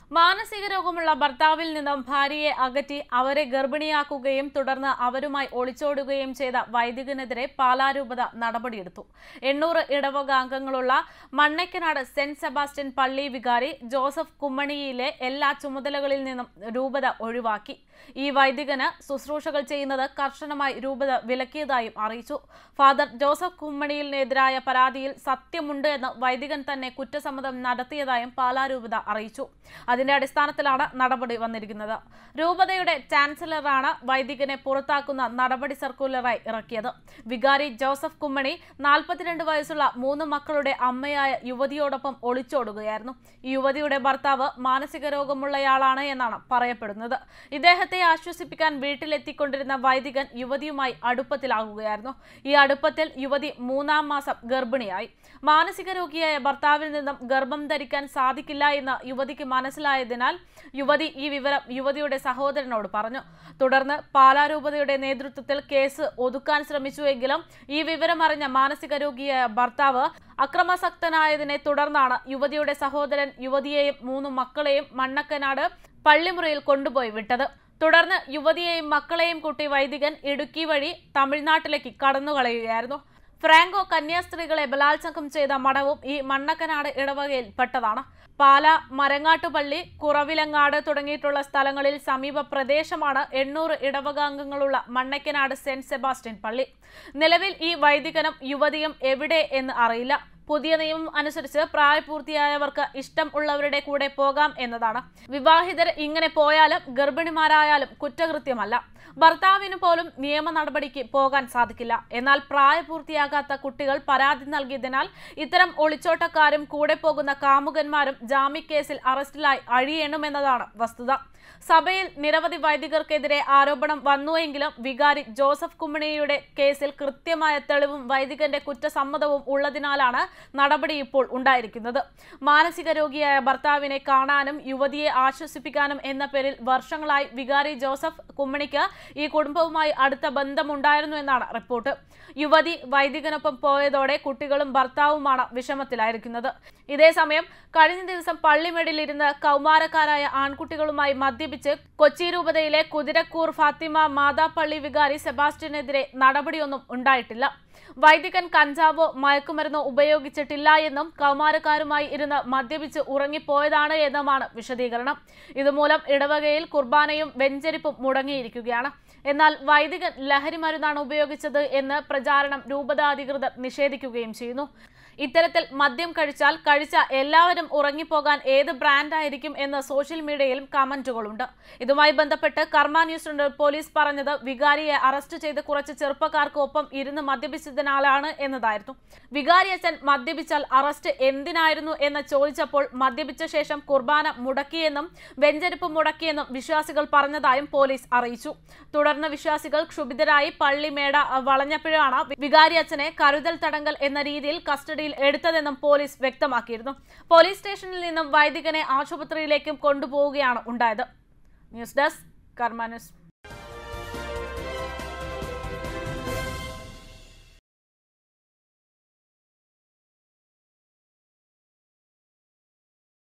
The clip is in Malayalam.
മാനസിക രോഗമുള്ള ഭർത്താവിൽ നിന്നും ഭാര്യയെ അകറ്റി അവരെ ഗർഭിണിയാക്കുകയും തുടർന്ന് അവരുമായി ഒളിച്ചോടുകയും ചെയ്ത വൈദികനെതിരെ പാലാരൂപത നടപടിയെടുത്തു എണ്ണൂറ് ഇടവക അംഗങ്ങളുള്ള മണ്ണയ്ക്കനാട് സെന്റ് സെബാസ്റ്റ്യൻ പള്ളി വികാരി ജോസഫ് കുമ്മണിയിലെ എല്ലാ ചുമതലകളിൽ നിന്നും രൂപത ഒഴിവാക്കി ഈ വൈദികന് ശുശ്രൂഷകൾ ചെയ്യുന്നത് കർശനമായി രൂപത വിലക്കിയതായും അറിയിച്ചു ഫാദർ ജോസഫ് കുമ്മണിയിലിനെതിരായ പരാതിയിൽ സത്യമുണ്ട് എന്ന് വൈദികൻ തന്നെ കുറ്റസമ്മതം നടത്തിയതായും പാലാരൂപത അറിയിച്ചു അതിന്റെ അടിസ്ഥാനത്തിലാണ് നടപടി വന്നിരിക്കുന്നത് രൂപതയുടെ ചാൻസലറാണ് വൈദികനെ പുറത്താക്കുന്ന നടപടി സർക്കുലറായി ഇറക്കിയത് വികാരി ജോസഫ് കുമ്മണി നാൽപ്പത്തിരണ്ട് വയസ്സുള്ള മൂന്ന് മക്കളുടെ അമ്മയായ യുവതിയോടൊപ്പം ഒളിച്ചോടുകയായിരുന്നു ഈ യുവതിയുടെ ഭർത്താവ് മാനസിക രോഗമുള്ളയാളാണ് എന്നാണ് പറയപ്പെടുന്നത് ഇദ്ദേഹത്തെ ആശ്വസിപ്പിക്കാൻ വീട്ടിലെത്തിക്കൊണ്ടിരുന്ന വൈദികൻ യുവതിയുമായി അടുപ്പത്തിലാകുകയായിരുന്നു ഈ അടുപ്പത്തിൽ യുവതി മൂന്നാം മാസം ഗർഭിണിയായി മാനസിക രോഗിയായ ഭർത്താവിൽ നിന്നും ഗർഭം ധരിക്കാൻ സാധിക്കില്ല എന്ന് യുവതിക്ക് മനസ്സിലായതിനാൽ യുവതി ഈ വിവരം യുവതിയുടെ സഹോദരനോട് പറഞ്ഞു തുടർന്ന് പാലാരൂപതയുടെ നേതൃത്വത്തിൽ കേസ് ഒതുക്കാൻ ശ്രമിച്ചുവെങ്കിലും ഈ വിവരം അറിഞ്ഞ മാനസിക രോഗിയായ ഭർത്താവ് അക്രമാസക്തനായതിനെ തുടർന്നാണ് യുവതിയുടെ സഹോദരൻ യുവതിയെയും മൂന്ന് മക്കളെയും മണ്ണക്കനാട് പള്ളിമുറിയിൽ കൊണ്ടുപോയി വിട്ടത് തുടർന്ന് യുവതിയെയും മക്കളെയും കൂട്ടി വൈദികൻ ഇടുക്കി വഴി തമിഴ്നാട്ടിലേക്ക് കടന്നുകളയുകയായിരുന്നു ഫ്രാങ്കോ കന്യാസ്ത്രീകളെ ബലാത്സംഗം ചെയ്ത മഠവും ഈ മണ്ണക്കനാട് ഇടവകയിൽ പെട്ടതാണ് പാല മരങ്ങാട്ടുപള്ളി കുറവിലങ്ങാട് തുടങ്ങിയിട്ടുള്ള സ്ഥലങ്ങളിൽ സമീപ പ്രദേശമാണ് എണ്ണൂറ് ഇടവകാംഗങ്ങളുള്ള മണ്ണക്കനാട് സെന്റ് സെബാസ്റ്റ്യൻ പള്ളി നിലവിൽ ഈ വൈദികനും യുവതിയും എവിടെ എന്ന് അറിയില്ല പുതിയ നിയമം അനുസരിച്ച് പ്രായപൂർത്തിയായവർക്ക് ഇഷ്ടം ഉള്ളവരുടെ കൂടെ പോകാം എന്നതാണ് വിവാഹിതർ ഇങ്ങനെ പോയാലും ഗർഭിണിമാരായാലും കുറ്റകൃത്യമല്ല ഭർത്താവിന് പോലും നിയമ നടപടിക്ക് പോകാൻ സാധിക്കില്ല എന്നാൽ പ്രായപൂർത്തിയാകാത്ത കുട്ടികൾ പരാതി നൽകിയതിനാൽ ഇത്തരം ഒളിച്ചോട്ടക്കാരും കൂടെ പോകുന്ന കാമുകന്മാരും ജാമ്യക്കേസിൽ അറസ്റ്റിലായി അഴിയണമെന്നതാണ് വസ്തുത സഭയിൽ നിരവധി വൈദികർക്കെതിരെ ആരോപണം വന്നുവെങ്കിലും വികാരി ജോസഫ് കുമ്മണിയുടെ കേസിൽ കൃത്യമായ തെളിവും വൈദികന്റെ കുറ്റസമ്മതവും ഉള്ളതിനാലാണ് നടപടി ഇപ്പോൾ ഉണ്ടായിരിക്കുന്നത് മാനസിക രോഗിയായ ഭർത്താവിനെ കാണാനും യുവതിയെ ആശ്വസിപ്പിക്കാനും എന്ന പേരിൽ വർഷങ്ങളായി വികാരി ജോസഫ് കുമ്മണിക്ക് ഈ കുടുംബവുമായി അടുത്ത ബന്ധമുണ്ടായിരുന്നു എന്നാണ് റിപ്പോർട്ട് യുവതി വൈദികനൊപ്പം പോയതോടെ കുട്ടികളും ഭർത്താവുമാണ് വിഷമത്തിലായിരിക്കുന്നത് ഇതേസമയം കഴിഞ്ഞ ദിവസം പള്ളിമെടിലിരുന്ന് കൗമാരക്കാരായ ആൺകുട്ടികളുമായി മദ്യപിച്ച് കൊച്ചി രൂപതയിലെ കുതിരക്കൂർ ഫാത്തിമ മാതാപ്പള്ളി വികാരി സെബാസ്റ്റ്യനെതിരെ നടപടിയൊന്നും ഉണ്ടായിട്ടില്ല വൈദികൻ കഞ്ചാവോ മയക്കുമരുന്നോ ഉപയോഗിച്ചിട്ടില്ല എന്നും കൗമാരക്കാരുമായി ഇരുന്ന് മദ്യപിച്ച് ഉറങ്ങിപ്പോയതാണ് എന്നുമാണ് വിശദീകരണം ഇതുമൂലം ഇടവകയിൽ കുർബാനയും വെഞ്ചരിപ്പും മുടങ്ങിയിരിക്കുകയാണ് എന്നാൽ വൈദികൻ ലഹരി മരുന്നാണ് ഉപയോഗിച്ചത് എന്ന് പ്രചാരണം രൂപത അധികൃതർ നിഷേധിക്കുകയും ചെയ്യുന്നു ഇത്തരത്തിൽ മദ്യം കഴിച്ചാൽ കഴിച്ച എല്ലാവരും ഉറങ്ങിപ്പോകാൻ ഏത് ബ്രാൻഡായിരിക്കും എന്ന് സോഷ്യൽ മീഡിയയിലും കമന്റുകളുണ്ട് ഇതുമായി ബന്ധപ്പെട്ട് കർമ്മ ന്യൂസിലുണ്ട് പോലീസ് പറഞ്ഞത് വികാരിയെ അറസ്റ്റ് ചെയ്ത് കുറച്ച് ചെറുപ്പക്കാർക്ക് ഒപ്പം ഇരുന്ന് മദ്യപിച്ചതിനാലാണ് എന്നതായിരുന്നു വികാരി അച്ഛൻ മദ്യപിച്ചാൽ അറസ്റ്റ് എന്തിനായിരുന്നു എന്ന് ചോദിച്ചപ്പോൾ മദ്യപിച്ച ശേഷം കുർബാന മുടക്കിയെന്നും വെഞ്ചരിപ്പ് മുടക്കിയെന്നും വിശ്വാസികൾ പറഞ്ഞതായും പോലീസ് അറിയിച്ചു തുടർന്ന് വിശ്വാസികൾ ക്ഷുഭിതരായി പള്ളിമേട വളഞ്ഞപ്പോഴാണ് വികാരി അച്ഛനെ കരുതൽ തടങ്കൽ എന്ന രീതിയിൽ കസ്റ്റഡിയിൽ എടുത്തതെന്നും പോലീസ് വ്യക്തമാക്കിയിരുന്നു പോലീസ് സ്റ്റേഷനിൽ നിന്നും വൈദികനെ ആശുപത്രിയിലേക്കും കൊണ്ടുപോവുകയാണ് ഉണ്ടായത് ന്യൂസ് ഡെസ്ക് കർമാ ന്യൂസ്